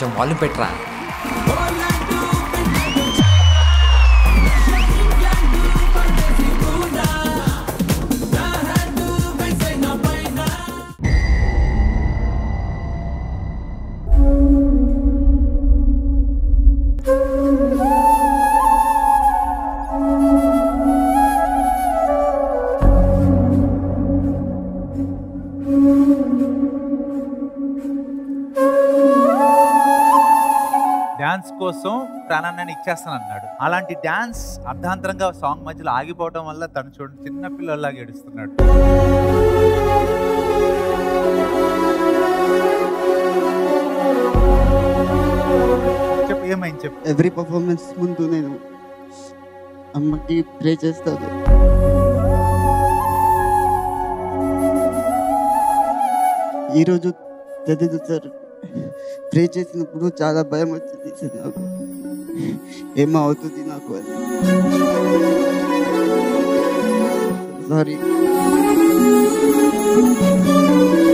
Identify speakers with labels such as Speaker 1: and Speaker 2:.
Speaker 1: కొంచెం వాల్యూమ్ పెట్టరా
Speaker 2: డాన్స్ కోసం ప్రాణాన్ని ఇచ్చేస్తాను అన్నాడు అలాంటి డాన్స్ అర్ధాంతరంగా సాంగ్ మధ్యలో ఆగిపోవడం వల్ల తను చూడండి చిన్న పిల్లల్లాగా ఏడుస్తున్నాడు చెప్పు ఏమైంది చెప్పు
Speaker 3: ఎవ్రీ పర్ఫార్మెన్స్ ముందు నేను అమ్మకి ప్రే చేస్తాను ఈరోజు తెలీదు సార్ ప్రే చేసినప్పుడు చాలా భయం వచ్చింది సార్ నాకు ఏమో అవుతుంది నాకు అని సారీ